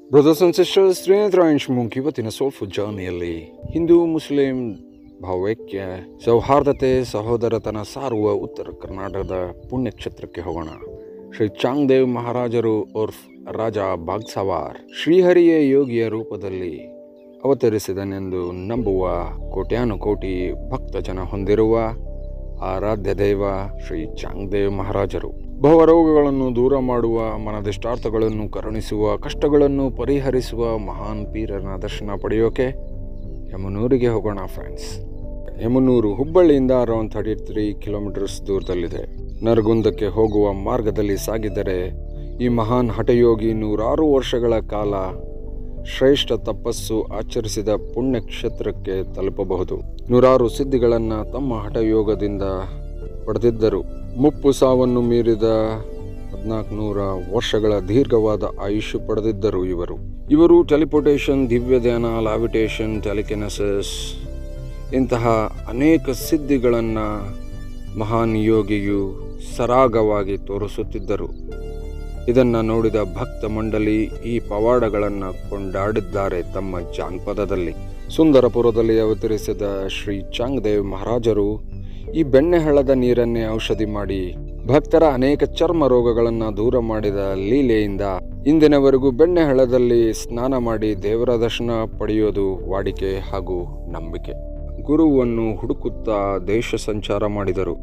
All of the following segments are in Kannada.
ಬ್ರದರ್ಸ್ ಅಂಡ್ ಸಿಸ್ಟರ್ಸ್ ತ್ರಿನೇತ್ರ ಮುಖ್ ಇವತ್ತಿನ ಸೋಲ್ಫುಲ್ ಜರ್ನಿಯಲ್ಲಿ ಹಿಂದೂ ಮುಸ್ಲಿಂ ಭಾವೈಕ್ಯ ಸೌಹಾರ್ದತೆ ಸಹೋದರತನ ಸಾರುವ ಉತ್ತರ ಕರ್ನಾಟಕದ ಪುಣ್ಯಕ್ಷೇತ್ರಕ್ಕೆ ಹೋಗೋಣ ಶ್ರೀ ಚಾಂಗ್ದೇವ್ ಮಹಾರಾಜರು ಉರ್ಫ್ ರಾಜ ಬಾಗ್ಸವಾರ್ ಶ್ರೀಹರಿಯ ಯೋಗಿಯ ರೂಪದಲ್ಲಿ ಅವತರಿಸಿದನೆಂದು ನಂಬುವ ಕೋಟ್ಯಾನುಕೋಟಿ ಭಕ್ತ ಜನ ಹೊಂದಿರುವ ಆರಾಧ್ಯ ದೈವ ಶ್ರೀ ಚಾಂಗ್ದೇವ್ ಮಹಾರಾಜರು ಭವರೋಗಗಳನ್ನು ದೂರ ಮಾಡುವ ಮನದಿಷ್ಟಾರ್ಥಗಳನ್ನು ಕರುಣಿಸುವ ಕಷ್ಟಗಳನ್ನು ಪರಿಹರಿಸುವ ಮಹಾನ್ ಪೀರನ ದರ್ಶನ ಪಡೆಯೋಕೆ ಯಮನೂರಿಗೆ ಹೋಗೋಣ ಫ್ರೆಂಡ್ಸ್ ಯಮನೂರು ಹುಬ್ಬಳ್ಳಿಯಿಂದ ಅರೌಂಡ್ ಥರ್ಟಿ ತ್ರೀ ಕಿಲೋಮೀಟರ್ಸ್ ದೂರದಲ್ಲಿದೆ ನರಗುಂದಕ್ಕೆ ಹೋಗುವ ಮಾರ್ಗದಲ್ಲಿ ಸಾಗಿದರೆ ಈ ಮಹಾನ್ ಹಠಯೋಗಿ ನೂರಾರು ವರ್ಷಗಳ ಕಾಲ ಶ್ರೇಷ್ಠ ತಪಸ್ಸು ಆಚರಿಸಿದ ಪುಣ್ಯಕ್ಷೇತ್ರಕ್ಕೆ ತಲುಪಬಹುದು ನೂರಾರು ಸಿದ್ಧಿಗಳನ್ನು ತಮ್ಮ ಹಠಯೋಗದಿಂದ ಪಡೆದಿದ್ದರು ಮುಪ್ಪು ಸಾವನ್ನು ಮೀರಿದ ಹದಿನಾಲ್ಕುನೂರ ವರ್ಷಗಳ ದೀರ್ಘವಾದ ಆಯುಷ್ಯ ಪಡೆದಿದ್ದರು ಇವರು ಇವರು ಟೆಲಿಪೋಟೇಷನ್ ದಿವ್ಯ ಧ್ಯಾನ ಲಾವಿಟೇಷನ್ ಟೆಲಿಕೆನಸಿಸ್ ಇಂತಹ ಅನೇಕ ಸಿದ್ಧಿಗಳನ್ನು ಮಹಾನ್ ಯೋಗಿಯು ಸರಾಗವಾಗಿ ತೋರಿಸುತ್ತಿದ್ದರು ಇದನ್ನು ನೋಡಿದ ಭಕ್ತ ಮಂಡಳಿ ಈ ಪವಾಡಗಳನ್ನು ಕೊಂಡಾಡಿದ್ದಾರೆ ತಮ್ಮ ಜಾನಪದದಲ್ಲಿ ಸುಂದರಪುರದಲ್ಲಿ ಅವತರಿಸಿದ ಶ್ರೀ ಚಾಂಗ್ದೇವ್ ಮಹಾರಾಜರು ಈ ಬೆಣ್ಣೆಹಳ್ಳದ ನೀರನ್ನೇ ಔಷಧಿ ಮಾಡಿ ಭಕ್ತರ ಅನೇಕ ಚರ್ಮ ರೋಗಗಳನ್ನು ದೂರ ಮಾಡಿದ ಲೀಲೆಯಿಂದ ಇಂದಿನವರೆಗೂ ಬೆಣ್ಣೆಹಳ್ಳದಲ್ಲಿ ಸ್ನಾನ ಮಾಡಿ ದೇವರ ದರ್ಶನ ಪಡೆಯೋದು ವಾಡಿಕೆ ಹಾಗೂ ನಂಬಿಕೆ ಗುರುವನ್ನು ಹುಡುಕುತ್ತಾ ದೇಶ ಸಂಚಾರ ಮಾಡಿದರು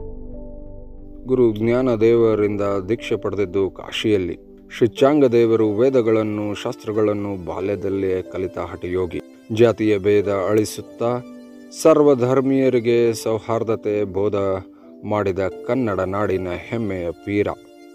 ಗುರು ಜ್ಞಾನ ದೇವರಿಂದ ದೀಕ್ಷೆ ಪಡೆದಿದ್ದು ಕಾಶಿಯಲ್ಲಿ ಶ್ರೀಚಾಂಗ ದೇವರು ವೇದಗಳನ್ನು ಶಾಸ್ತ್ರಗಳನ್ನು ಬಾಲ್ಯದಲ್ಲೇ ಕಲಿತ ಹಠಯೋಗಿ ಜಾತಿಯ ಭೇದ ಅಳಿಸುತ್ತಾ ಸರ್ವಧರ್ಮೀಯರಿಗೆ ಸೌಹಾರ್ದತೆ ಬೋಧ ಮಾಡಿದ ಕನ್ನಡ ನಾಡಿನ ಹೆಮ್ಮೆಯ ಪೀರ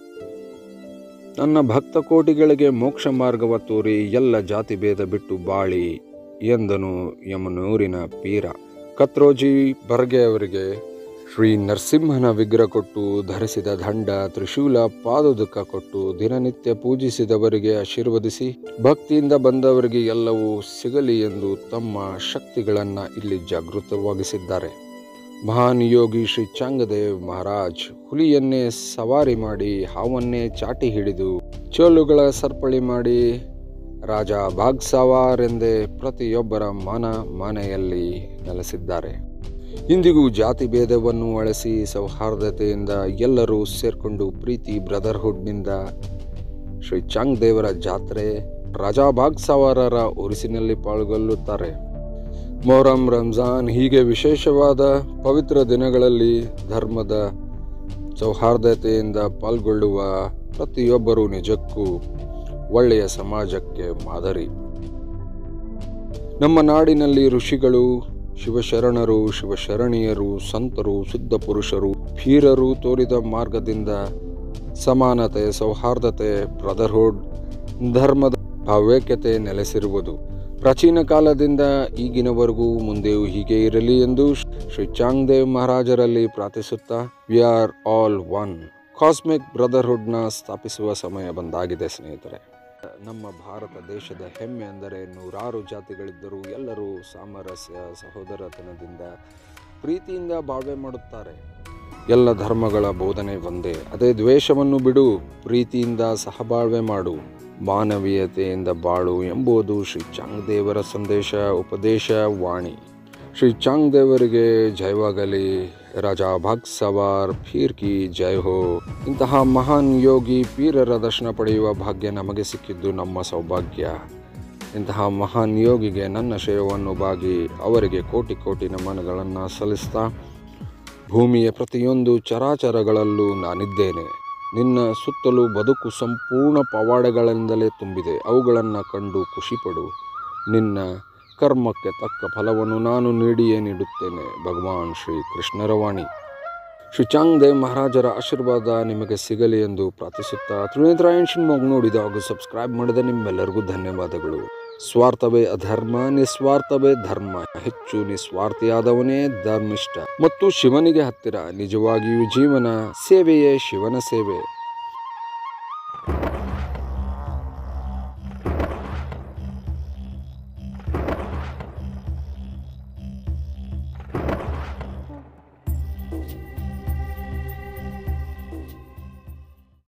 ನನ್ನ ಭಕ್ತ ಕೋಟಿಗಳಿಗೆ ಮೋಕ್ಷ ಮಾರ್ಗವ ತೋರಿ ಎಲ್ಲ ಜಾತಿ ಭೇದ ಬಿಟ್ಟು ಬಾಳಿ ಎಂದನು ಯಮನೂರಿನ ಪೀರ ಕತ್ರೋಜಿ ಬರ್ಗೆ ಅವರಿಗೆ ಶ್ರೀ ನರಸಿಂಹನ ವಿಗ್ರಹ ಕೊಟ್ಟು ಧರಿಸಿದ ದಂಡ ತ್ರಿಶೂಲ ಪಾದುದುಕ ಕೊಟ್ಟು ದಿನನಿತ್ಯ ಪೂಜಿಸಿದವರಿಗೆ ಆಶೀರ್ವದಿಸಿ ಭಕ್ತಿಯಿಂದ ಬಂದವರಿಗೆ ಎಲ್ಲವೂ ಸಿಗಲಿ ಎಂದು ತಮ್ಮ ಶಕ್ತಿಗಳನ್ನು ಇಲ್ಲಿ ಜಾಗೃತವಾಗಿಸಿದ್ದಾರೆ ಮಹಾನ್ ಯೋಗಿ ಶ್ರೀ ಚಾಂಗದೇವ್ ಮಹಾರಾಜ್ ಹುಲಿಯನ್ನೇ ಸವಾರಿ ಮಾಡಿ ಹಾವನ್ನೇ ಚಾಟಿ ಹಿಡಿದು ಚೋಲುಗಳ ಸರ್ಪಳಿ ಮಾಡಿ ರಾಜ ಬಾಗ್ಸವಾರ್ ಎಂದೇ ಪ್ರತಿಯೊಬ್ಬರ ಮನ ಮನೆಯಲ್ಲಿ ನೆಲೆಸಿದ್ದಾರೆ ಇಂದಿಗೂ ಜಾತಿ ಭೇದವನ್ನು ಅಳಿಸಿ ಸೌಹಾರ್ದತೆಯಿಂದ ಎಲ್ಲರೂ ಸೇರ್ಕೊಂಡು ಪ್ರೀತಿ ಬ್ರದರ್ಹುಡ್ನಿಂದ ಶ್ರೀ ಚಾಂಗ್ ದೇವರ ಜಾತ್ರೆ ರಾಜಾ ಬಾಗ್ಸವಾರರ ಉರಿಸಿನಲ್ಲಿ ಪಾಲ್ಗೊಳ್ಳುತ್ತಾರೆ ಮೊಹರಂ ರಂಜಾನ್ ಹೀಗೆ ವಿಶೇಷವಾದ ಪವಿತ್ರ ದಿನಗಳಲ್ಲಿ ಧರ್ಮದ ಸೌಹಾರ್ದತೆಯಿಂದ ಪಾಲ್ಗೊಳ್ಳುವ ಪ್ರತಿಯೊಬ್ಬರೂ ನಿಜಕ್ಕೂ ಒಳ್ಳೆಯ ಸಮಾಜಕ್ಕೆ ಮಾದರಿ ನಮ್ಮ ನಾಡಿನಲ್ಲಿ ಋಷಿಗಳು ಶಿವಶರಣರು ಶಿವಶರಣೀಯರು ಸಂತರು ಸಿದ್ಧ ಪುರುಷರು ಭೀರರು ತೋರಿದ ಮಾರ್ಗದಿಂದ ಸಮಾನತೆ ಸೌಹಾರ್ದತೆ ಬ್ರದರ್ಹುಡ್ ಧರ್ಮದ ಭಾವ್ಯಕತೆ ನೆಲೆಸಿರುವುದು ಪ್ರಾಚೀನ ಕಾಲದಿಂದ ಈಗಿನವರೆಗೂ ಮುಂದೆಯೂ ಹೀಗೆ ಇರಲಿ ಎಂದು ಶ್ರೀ ಚಾಂಗ್ದೇವ್ ಮಹಾರಾಜರಲ್ಲಿ ಪ್ರಾರ್ಥಿಸುತ್ತಾ we are all one cosmic ಬ್ರದರ್ಹುಡ್ನ ಸ್ಥಾಪಿಸುವ ಸಮಯ ಬಂದಾಗಿದೆ ಸ್ನೇಹಿತರೆ ನಮ್ಮ ಭಾರತ ದೇಶದ ಹೆಮ್ಮೆ ಅಂದರೆ ನೂರಾರು ಜಾತಿಗಳಿದ್ದರೂ ಎಲ್ಲರೂ ಸಾಮರಸ್ಯ ಸಹೋದರತನದಿಂದ ಪ್ರೀತಿಯಿಂದ ಬಾಳ್ವೆ ಮಾಡುತ್ತಾರೆ ಎಲ್ಲ ಧರ್ಮಗಳ ಬೋಧನೆ ಒಂದೇ ಅದೇ ದ್ವೇಷವನ್ನು ಬಿಡು ಪ್ರೀತಿಯಿಂದ ಸಹಬಾಳ್ವೆ ಮಾಡು ಮಾನವೀಯತೆಯಿಂದ ಬಾಳು ಎಂಬುದು ಶ್ರೀ ಚಾಂಗ್ದೇವರ ಸಂದೇಶ ಉಪದೇಶ ವಾಣಿ ಶ್ರೀ ಚಾಂಗ್ದೇವರಿಗೆ ಜಯವಾಗಲಿ ರಾಜಾ ಭಾಗ್ ಸವಾರ್ ಫೀರ್ ಕಿ ಜಯ ಹೋ ಇಂತಹ ಮಹಾನ್ ಯೋಗಿ ಪೀರರ ದರ್ಶನ ಪಡೆಯುವ ಭಾಗ್ಯ ನಮಗೆ ಸಿಕ್ಕಿದ್ದು ನಮ್ಮ ಸೌಭಾಗ್ಯ ಇಂತಹ ಮಹಾನ್ ಯೋಗಿಗೆ ನನ್ನ ಶ್ರೇಯವನ್ನು ಬಾಗಿ ಅವರಿಗೆ ಕೋಟಿ ಕೋಟಿ ನಮನಗಳನ್ನು ಸಲ್ಲಿಸ್ತಾ ಭೂಮಿಯ ಪ್ರತಿಯೊಂದು ಚರಾಚರಗಳಲ್ಲೂ ನಾನಿದ್ದೇನೆ ನಿನ್ನ ಸುತ್ತಲೂ ಬದುಕು ಸಂಪೂರ್ಣ ಪವಾಡಗಳಿಂದಲೇ ತುಂಬಿದೆ ಅವುಗಳನ್ನು ಕಂಡು ಖುಷಿಪಡು ನಿನ್ನ ಕರ್ಮಕ್ಕೆ ತಕ್ಕ ಫಲವನ್ನು ನಾನು ನೀಡಿಯೇ ನೀಡುತ್ತೇನೆ ಭಗವಾನ್ ಶ್ರೀ ಕೃಷ್ಣರ ವಾಣಿ ಶ್ರೀ ಚಾಂಗ್ದೇವ್ ಮಹಾರಾಜರ ಆಶೀರ್ವಾದ ನಿಮಗೆ ಸಿಗಲಿ ಎಂದು ಪ್ರಾರ್ಥಿಸುತ್ತಾ ತ್ರಿನೇತ್ರ ಮಗು ನೋಡಿದ ಹಾಗೂ ಸಬ್ಸ್ಕ್ರೈಬ್ ಮಾಡಿದ ನಿಮ್ಮೆಲ್ಲರಿಗೂ ಧನ್ಯವಾದಗಳು ಸ್ವಾರ್ಥವೇ ಅಧರ್ಮ ನಿಸ್ವಾರ್ಥವೇ ಧರ್ಮ ಹೆಚ್ಚು ನಿಸ್ವಾರ್ಥಿಯಾದವನೇ ಧರ್ಮಿಷ್ಠ ಮತ್ತು ಶಿವನಿಗೆ ಹತ್ತಿರ ನಿಜವಾಗಿಯೂ ಜೀವನ ಸೇವೆಯೇ ಶಿವನ ಸೇವೆ